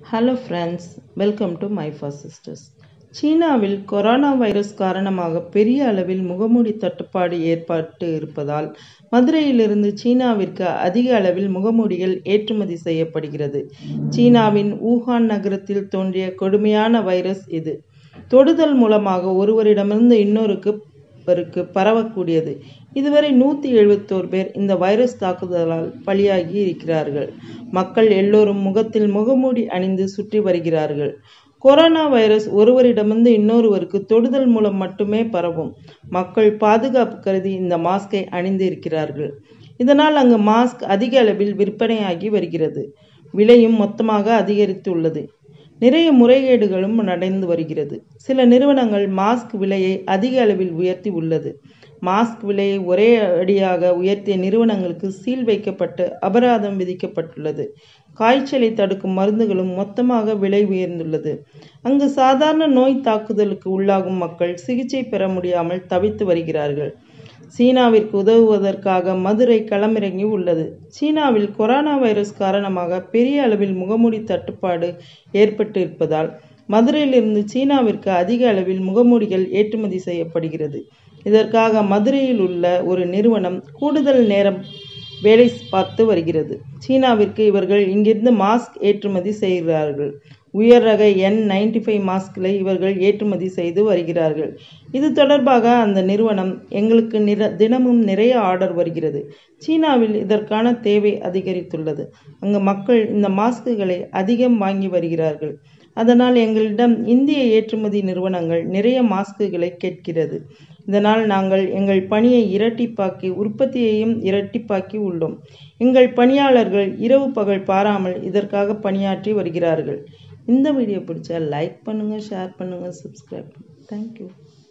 hello friends welcome to my first sisters சீனாவில் corona virus காரணமாக பெரிய அளவில் முகமூடி தட்டுப்பாடு ஏற்பட்டு இருப்பதால் மதுரையிலிருந்து சீனாவிற்கு அதிக அளவில் முகமூடிகள் ஏற்றுமதி செய்யப்படுகிறது சீனாவின் ஊகான் நகரத்தில் தோன்றிய கொடுமையான வைரஸ் இது தொடுதல் மூலமாக ஒருவரிடமிருந்து இன்னொருக்கு வருக்கு பரவக்கூடியது இதுவரை நூற்றி எழுபத்தோரு பேர் இந்த வைரஸ் தாக்குதலால் பலியாகி இருக்கிறார்கள் மக்கள் எல்லோரும் முகத்தில் முகமூடி அணிந்து சுற்றி வருகிறார்கள் கொரோனா வைரஸ் ஒருவரிடமிருந்து இன்னொருவருக்கு தொடுதல் மூலம் மட்டுமே பரவும் மக்கள் பாதுகாப்பு கருதி இந்த மாஸ்கை அணிந்து இருக்கிறார்கள் இதனால் அங்கு மாஸ்க் அதிக அளவில் விற்பனையாகி வருகிறது விலையும் மொத்தமாக அதிகரித்துள்ளது நிறைய முறைகேடுகளும் நடந்து வருகிறது சில நிறுவனங்கள் மாஸ்க் விலையை அதிக அளவில் உயர்த்தி உள்ளது மாஸ்க் விலையை ஒரே அடியாக உயர்த்திய நிறுவனங்களுக்கு சீல் வைக்கப்பட்டு அபராதம் விதிக்கப்பட்டுள்ளது காய்ச்சலை தடுக்கும் மருந்துகளும் மொத்தமாக விலை உயர்ந்துள்ளது அங்கு சாதாரண நோய் தாக்குதலுக்கு உள்ளாகும் மக்கள் சிகிச்சை பெற முடியாமல் தவித்து வருகிறார்கள் சீனாவிற்கு உதவுவதற்காக மதுரை களமிறங்கி உள்ளது சீனாவில் கொரோனா வைரஸ் காரணமாக பெரிய அளவில் முகமூடி தட்டுப்பாடு ஏற்பட்டு இருப்பதால் மதுரையிலிருந்து சீனாவிற்கு அதிக அளவில் முகமூடிகள் ஏற்றுமதி செய்யப்படுகிறது இதற்காக மதுரையில் உள்ள ஒரு நிறுவனம் கூடுதல் நேரம் வேலை பார்த்து வருகிறது சீனாவிற்கு இவர்கள் இங்கிருந்து மாஸ்க் ஏற்றுமதி செய்கிறார்கள் உயர் ரக என் நைன்டி ஃபைவ் மாஸ்களை இவர்கள் ஏற்றுமதி செய்து வருகிறார்கள் இது தொடர்பாக அந்த நிறுவனம் எங்களுக்கு நிற தினமும் நிறைய ஆர்டர் வருகிறது சீனாவில் இதற்கான தேவை அதிகரித்துள்ளது அங்கு மக்கள் இந்த மாஸ்குகளை அதிகம் வாங்கி வருகிறார்கள் அதனால் எங்களிடம் இந்திய ஏற்றுமதி நிறுவனங்கள் நிறைய மாஸ்குகளை கேட்கிறது இதனால் நாங்கள் எங்கள் பணியை இரட்டிப்பாக்கி உற்பத்தியையும் இரட்டிப்பாக்கி உள்ளோம் எங்கள் பணியாளர்கள் இரவு பகல் பாராமல் இதற்காக பணியாற்றி வருகிறார்கள் இந்த வீடியோ பிடிச்சா லைக் பண்ணுங்கள் ஷேர் பண்ணுங்கள் சப்ஸ்கிரைப் தேங்க்யூ